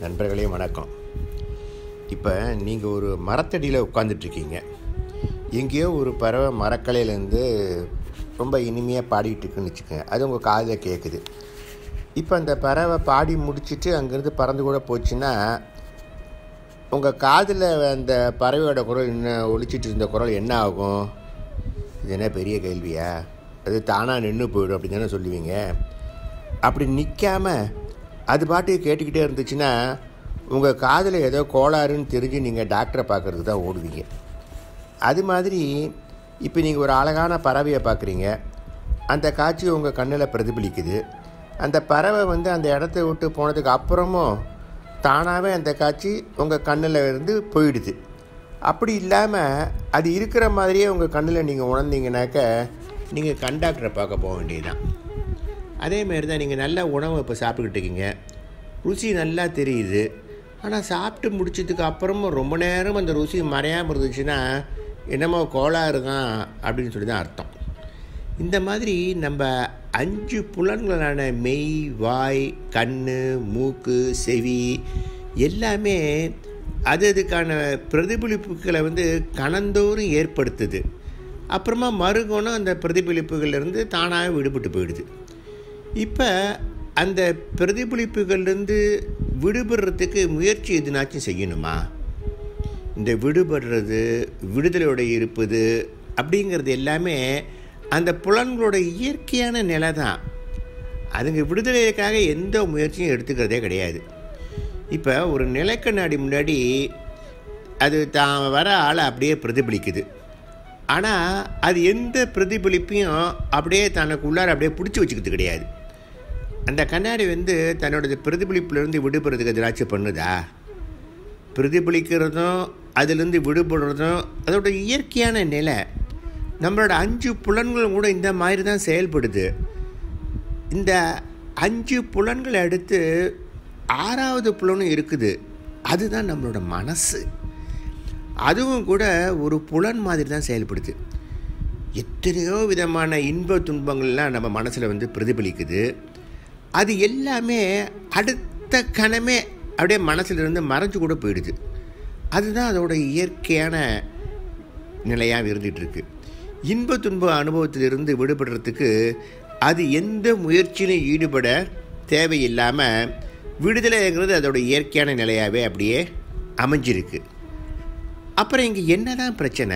நண்பர்களே வணக்கம் இப்போ நீங்கள் ஒரு மரத்தடியில் உட்காந்துட்ருக்கீங்க எங்கேயோ ஒரு பறவை மரக்கலையிலேருந்து ரொம்ப இனிமையாக பாடிட்டு இருக்குன்னு வச்சுக்கோங்க அது உங்கள் காதில் கேட்குது இப்போ அந்த பறவை பாடி முடிச்சுட்டு அங்கேருந்து பறந்து கூட போச்சுன்னா உங்கள் காதில் அந்த பறவையோட குரல் என்ன ஒழிச்சிட்டு இருந்த குரல் என்ன ஆகும் இது என்ன பெரிய கேள்வியா அது தானாக நின்று போயிடும் அப்படி தானே சொல்லுவீங்க அப்படி நிற்காம அது பாட்டுக்கு கேட்டுக்கிட்டே இருந்துச்சுன்னா உங்கள் காதில் ஏதோ கோளாறுன்னு தெரிஞ்சு நீங்கள் டாக்டரை பார்க்குறதுக்கு தான் ஓடுவீங்க அது மாதிரி இப்போ நீங்கள் ஒரு அழகான பறவையை பார்க்குறீங்க அந்த காட்சி உங்கள் கண்ணில் பிரதிபலிக்குது அந்த பறவை வந்து அந்த இடத்த விட்டு போனதுக்கு அப்புறமும் தானாகவே அந்த காட்சி உங்கள் கண்ணில் இருந்து போயிடுது அப்படி இல்லாமல் அது இருக்கிற மாதிரியே உங்கள் கண்ணில் நீங்கள் உணர்ந்தீங்கனாக்க நீங்கள் கண்டாக்டரை பார்க்க போக வேண்டியதுதான் அதேமாரி தான் நீங்கள் நல்ல உணவு இப்போ சாப்பிட்டுக்கிட்டு இருக்கீங்க ருசி நல்லா தெரியுது ஆனால் சாப்பிட்டு முடிச்சதுக்கு அப்புறமும் ரொம்ப நேரம் அந்த ருசி மறையாமல் இருந்துச்சுன்னா என்னமோ கோளாறு தான் அப்படின்னு சொல்லி தான் அர்த்தம் இந்த மாதிரி நம்ம அஞ்சு புலன்களான மெய் வாய் கண் மூக்கு செவி எல்லாமே அது அதுக்கான பிரதிபலிப்புகளை வந்து கணந்தோறும் ஏற்படுத்துது அப்புறமா மறுகணம் அந்த பிரதிபலிப்புகள்லேருந்து தானாக விடுபட்டு போயிடுது இப்போ அந்த பிரதிபலிப்புகள்லேருந்து விடுபடுறதுக்கு முயற்சி எதுனாச்சும் செய்யணுமா இந்த விடுபடுறது விடுதலையோட இருப்பது அப்படிங்கிறது எல்லாமே அந்த புலன்களோட இயற்கையான நிலை தான் அதுங்க விடுதலைக்காக எந்த முயற்சியும் எடுத்துக்கிறதே கிடையாது இப்போ ஒரு நிலைக்கண்ணாடி முன்னாடி அது தான் வர ஆளை அப்படியே பிரதிபலிக்குது ஆனால் அது எந்த பிரதிபலிப்பையும் அப்படியே தனக்குள்ளார அப்படியே பிடிச்சி வச்சுக்கிறது கிடையாது அந்த கண்ணாடி வந்து தன்னோட பிரதிபலிப்பிலேருந்து விடுபடுறதுக்கு எதாச்சும் பண்ணுதா பிரதிபலிக்கிறதும் அதுலேருந்து விடுபடுறதும் அதோட இயற்கையான நிலை நம்மளோட அஞ்சு புலன்களும் கூட இந்த மாதிரி தான் செயல்படுது இந்த அஞ்சு புலன்களை அடுத்து ஆறாவது புலனும் இருக்குது அதுதான் நம்மளோட மனசு அதுவும் கூட ஒரு புலன் மாதிரி தான் செயல்படுது எத்தனையோ விதமான இன்ப துன்பங்கள்லாம் நம்ம மனசில் வந்து பிரதிபலிக்குது அது எல்லாமே அடுத்த கணமே அப்படியே மனசிலிருந்து மறைஞ்சு கூட போயிடுது அதுதான் அதோட இயற்கையான நிலையாக இருந்துகிட்ருக்கு இன்ப துன்ப அனுபவத்திலிருந்து விடுபடுறதுக்கு அது எந்த முயற்சியிலும் ஈடுபட தேவையில்லாமல் விடுதலைங்கிறது அதோட இயற்கையான நிலையாகவே அப்படியே அமைஞ்சிருக்கு அப்புறம் இங்கே என்ன தான் பிரச்சனை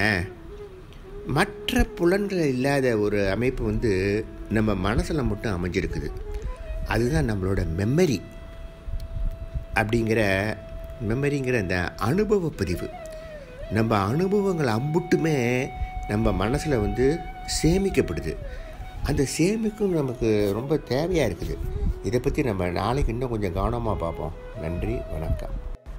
மற்ற புலன்கள் இல்லாத ஒரு அமைப்பு வந்து நம்ம மனசில் மட்டும் அமைஞ்சிருக்குது அதுதான் நம்மளோட மெமரி அப்படிங்கிற மெமரிங்கிற அந்த அனுபவ பதிவு நம்ம அனுபவங்கள் அம்புட்டுமே நம்ம மனசில் வந்து சேமிக்கப்படுது அந்த சேமிக்கும் நமக்கு ரொம்ப தேவையாக இருக்குது இதை பற்றி நம்ம நாளைக்கு இன்னும் கொஞ்சம் கவனமாக பார்ப்போம் நன்றி வணக்கம்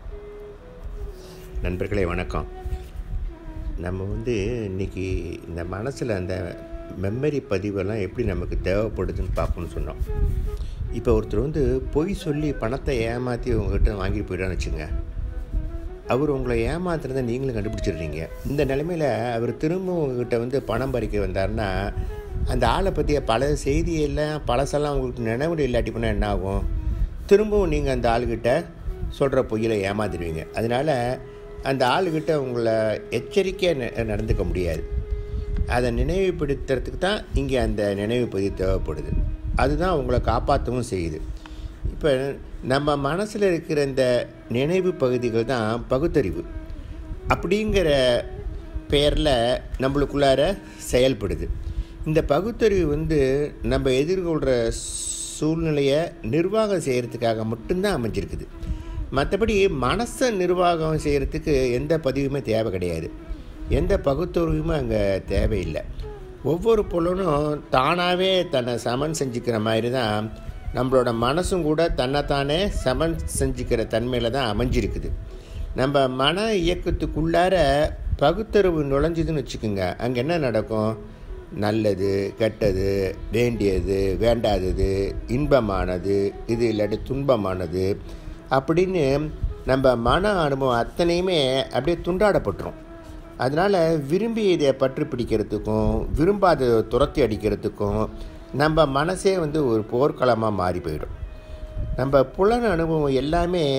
நண்பர்களே வணக்கம் நம்ம வந்து இன்றைக்கி இந்த மனசில் அந்த மெமரி பதிவெல்லாம் எப்படி நமக்கு தேவைப்படுதுன்னு பார்க்கணும்னு சொன்னோம் இப்போ ஒருத்தர் வந்து பொய் சொல்லி பணத்தை ஏமாற்றி உங்கள்கிட்ட வாங்கிட்டு போயிடான்னு வச்சுங்க அவர் உங்களை ஏமாத்துறதை நீங்களும் கண்டுபிடிச்சிடுறீங்க இந்த நிலைமையில் அவர் திரும்ப உங்ககிட்ட வந்து பணம் பறிக்க வந்தார்னா அந்த ஆளை பற்றிய பல செய்தியெல்லாம் பழசெல்லாம் உங்களுக்கு நினைவுல இல்லாட்டி போனால் என்ன ஆகும் திரும்பவும் நீங்கள் அந்த ஆளுகிட்ட சொல்கிற பொய்யில் ஏமாத்திடுவீங்க அதனால் அந்த ஆளுகிட்ட உங்களை எச்சரிக்கையாக நடந்துக்க முடியாது அதை நினைவுபடுத்துறதுக்கு தான் இங்கே அந்த நினைவு பதிவு தேவைப்படுது அதுதான் உங்களை காப்பாற்றவும் செய்யுது இப்போ நம்ம மனசில் இருக்கிற இந்த நினைவு பகுதிகள் தான் பகுத்தறிவு அப்படிங்கிற பெயரில் நம்மளுக்குள்ளார செயல்படுது இந்த பகுத்தறிவு வந்து நம்ம எதிர்கொள்கிற சூழ்நிலையை நிர்வாகம் செய்கிறதுக்காக மட்டும்தான் அமைஞ்சிருக்குது மற்றபடி மனசை நிர்வாகம் செய்கிறதுக்கு எந்த பதிவுமே தேவை கிடையாது எந்த பகுத்தறிவுமே அங்கே தேவையில்லை ஒவ்வொரு புலனும் தானாகவே தன்னை சமன் செஞ்சுக்கிற மாதிரி தான் நம்மளோட மனசும் கூட தன்னைத்தானே சமன் செஞ்சுக்கிற தன்மையில் தான் அமைஞ்சிருக்குது நம்ம மன இயக்கத்துக்குள்ளார பகுத்தறிவு நுழைஞ்சுதுன்னு வச்சுக்கோங்க அங்கே என்ன நடக்கும் நல்லது கெட்டது வேண்டியது வேண்டாதது இன்பமானது இது இல்லாட்டி துன்பமானது அப்படின்னு நம்ம மன அனுபவம் அத்தனையுமே அப்படியே துண்டாடப்பட்டுரும் அதனால் விரும்பி இதை பற்றி பிடிக்கிறதுக்கும் விரும்பாத துரத்தி அடிக்கிறதுக்கும் நம்ம மனசே வந்து ஒரு போர்க்களமாக மாறி போயிடும் நம்ம புலன் அனுபவம் எல்லாமே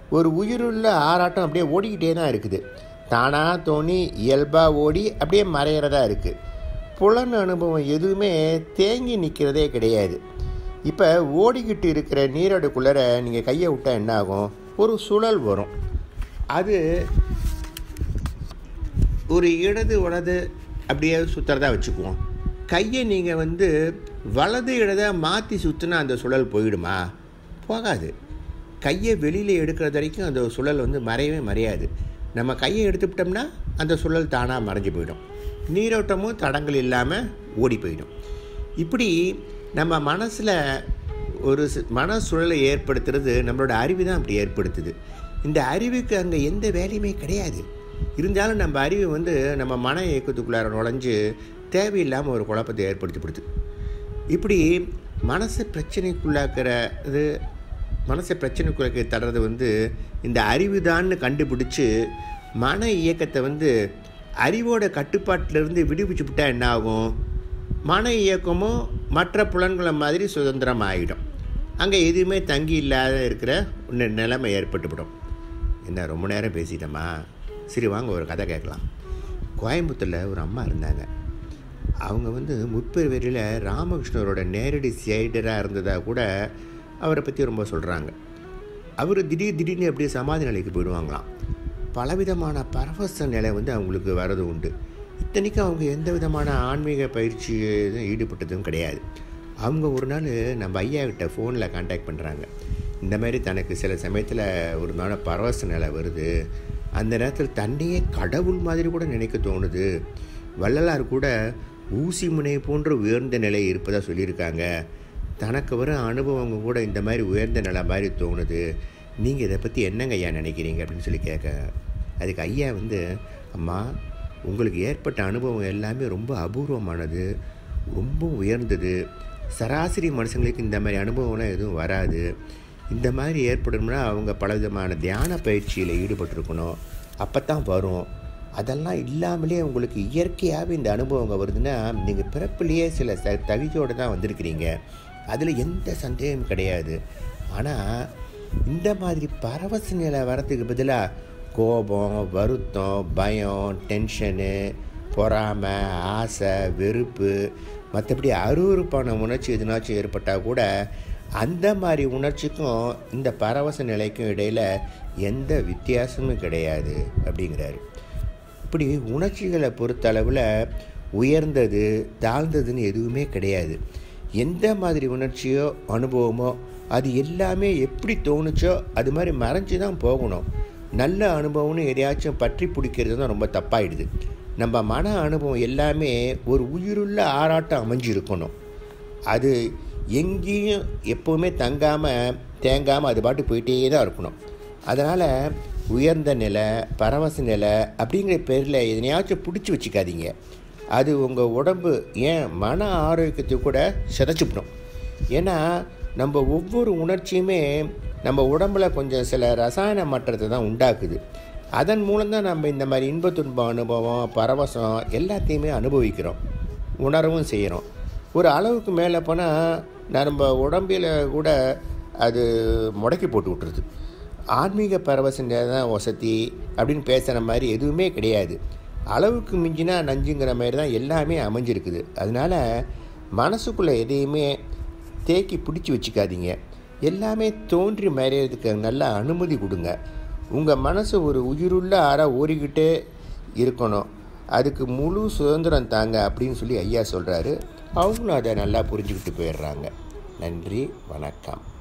ஒரு உயிருள்ள ஆராட்டம் அப்படியே ஓடிக்கிட்டே தான் இருக்குது தானாக தோணி இயல்பாக ஓடி அப்படியே மறையிறதா இருக்குது புலன் அனுபவம் எதுவுமே தேங்கி நிற்கிறதே கிடையாது இப்போ ஓடிக்கிட்டு இருக்கிற நீரோடுக்குள்ளே நீங்கள் கையை விட்டால் என்ன ஆகும் ஒரு சுழல் வரும் அது ஒரு இடது வலது அப்படியே சுற்றுறதா வச்சுக்குவோம் கையை நீங்கள் வந்து வலது இடதை மாற்றி சுற்றினா அந்த சுழல் போயிடுமா போகாது கையை வெளியில் எடுக்கிறது வரைக்கும் அந்த சுழல் வந்து மறையவே மறையாது நம்ம கையை எடுத்துவிட்டோம்னா அந்த சுழல் தானாக மறைஞ்சு போயிடும் நீரோட்டமும் தடங்கள் இல்லாமல் ஓடி போயிடும் இப்படி நம்ம மனசில் ஒரு மன சுழலை ஏற்படுத்துறது நம்மளோட அறிவு தான் அப்படி ஏற்படுத்துது இந்த அறிவுக்கு அங்கே எந்த வேலையுமே கிடையாது இருந்தாலும் நம்ம அறிவு வந்து நம்ம மன இயக்கத்துக்குள்ளார நுழைஞ்சு தேவையில்லாமல் ஒரு குழப்பத்தை ஏற்படுத்திப்படுது இப்படி மனசை பிரச்சனைக்குள்ளாக்குறது மனசை பிரச்சனைக்குள்ளாக்க தர்றது வந்து இந்த அறிவு தான்னு கண்டுபிடிச்சி மன இயக்கத்தை வந்து அறிவோட கட்டுப்பாட்டிலிருந்து விடுவிச்சு விட்டால் என்ன ஆகும் மன இயக்கமும் மற்ற புலன்களை மாதிரி சுதந்திரம் ஆகிடும் அங்கே எதுவுமே தங்கி இல்லாத இருக்கிற ஒன்று நிலைமை ஏற்பட்டுவிடும் என்ன ரொம்ப நேரம் பேசிட்டோமா சரி வாங்க ஒரு கதை கேட்கலாம் கோயம்புத்தூரில் ஒரு அம்மா இருந்தாங்க அவங்க வந்து முற்பிறவியில் ராமகிருஷ்ணரோட நேரடி சைடராக இருந்ததாக கூட அவரை பற்றி ரொம்ப சொல்கிறாங்க அவர் திடீர் திடீர்னு அப்படியே சமாதி நிலைக்கு போயிடுவாங்களாம் பலவிதமான பரவச நிலை வந்து அவங்களுக்கு வரது உண்டு இத்தனைக்கும் அவங்க எந்த விதமான ஆன்மீக பயிற்சி ஈடுபட்டதும் கிடையாது அவங்க ஒரு நாள் நம்ம ஐயா கிட்ட ஃபோனில் காண்டாக்ட் பண்ணுறாங்க இந்த மாதிரி தனக்கு சில சமயத்தில் ஒரு நாள் பரவச நிலை வருது அந்த நேரத்தில் தன்னையே கடவுள் மாதிரி கூட நினைக்க தோணுது வள்ளலார் கூட ஊசி முனை போன்ற உயர்ந்த நிலை இருப்பதாக சொல்லியிருக்காங்க தனக்கு வர அனுபவங்க கூட இந்த மாதிரி உயர்ந்த நிலை மாதிரி தோணுது நீங்கள் இதை பற்றி என்னங்க ஐயா நினைக்கிறீங்க அப்படின்னு சொல்லி கேட்க அதுக்கு ஐயா வந்து அம்மா உங்களுக்கு ஏற்பட்ட அனுபவம் எல்லாமே ரொம்ப அபூர்வமானது ரொம்ப உயர்ந்தது சராசரி மனுஷங்களுக்கு இந்த மாதிரி அனுபவம்லாம் எதுவும் வராது இந்த மாதிரி ஏற்படணும்னா அவங்க பலவிதமான தியான பயிற்சியில் ஈடுபட்டிருக்கணும் அப்போ தான் வரும் அதெல்லாம் இல்லாமலே உங்களுக்கு இயற்கையாகவே இந்த அனுபவங்க வருதுன்னா நீங்கள் பிறப்புலேயே சில ச தகுதியோடு தான் வந்திருக்கிறீங்க அதில் எந்த சந்தேகமும் கிடையாது ஆனால் இந்த மாதிரி பரவச நிலை வரத்துக்கு பதிலாக கோபம் வருத்தம் பயம் டென்ஷனு பொறாமை ஆசை வெறுப்பு மற்றபடி அருவறுப்பான உணர்ச்சி எதுனாச்சும் ஏற்பட்டால் கூட அந்த மாதிரி உணர்ச்சிக்கும் இந்த பரவச நிலைக்கும் இடையில் எந்த வித்தியாசமும் கிடையாது அப்படிங்கிறாரு இப்படி உணர்ச்சிகளை பொறுத்தளவில் உயர்ந்தது தாழ்ந்ததுன்னு எதுவுமே கிடையாது எந்த மாதிரி உணர்ச்சியோ அனுபவமோ அது எல்லாமே எப்படி தோணுச்சோ அது மாதிரி மறைஞ்சு தான் போகணும் நல்ல அனுபவம்னு எதையாச்சும் பற்றி பிடிக்கிறது தான் ரொம்ப தப்பாயிடுது நம்ம மன அனுபவம் எல்லாமே ஒரு உயிருள்ள ஆராட்டம் அமைஞ்சிருக்கணும் அது எங்கேயும் எப்போவுமே தங்காமல் தேங்காமல் அது பாட்டு போயிட்டே தான் இருக்கணும் அதனால் உயர்ந்த நிலை பரவச நிலை அப்படிங்கிற பேரில் எதனையாச்சும் பிடிச்சி வச்சுக்காதீங்க அது உங்கள் உடம்பு ஏன் மன ஆரோக்கியத்தை கூட சிதைச்சிவிடும் ஏன்னா நம்ம ஒவ்வொரு உணர்ச்சியுமே நம்ம உடம்புல கொஞ்சம் சில ரசாயன மாற்றத்தை தான் உண்டாக்குது அதன் மூலம்தான் நம்ம இந்த மாதிரி இன்ப துன்ப அனுபவம் பரவசம் எல்லாத்தையுமே அனுபவிக்கிறோம் உணரவும் செய்கிறோம் ஒரு அளவுக்கு மேலே போனால் நம்ம உடம்பில் கூட அது முடக்கி போட்டு விட்டுருது ஆன்மீக பரவசம் தான் வசதி அப்படின்னு பேசுகிற மாதிரி எதுவுமே கிடையாது அளவுக்கு மிஞ்சினா நஞ்சுங்கிற மாதிரி தான் எல்லாமே அமைஞ்சிருக்குது அதனால் மனசுக்குள்ளே எதையுமே தேக்கி பிடிச்சி வச்சுக்காதீங்க எல்லாமே தோன்றி மறையிறதுக்கு நல்ல அனுமதி கொடுங்க உங்கள் மனசு ஒரு உயிருள்ள ஆறாக ஓடிக்கிட்டே இருக்கணும் அதுக்கு முழு சுதந்திரம் தாங்க அப்படின்னு சொல்லி ஐயா சொல்கிறாரு அவங்களும் அதை நல்லா புரிஞ்சுக்கிட்டு போயிடுறாங்க நன்றி வணக்கம்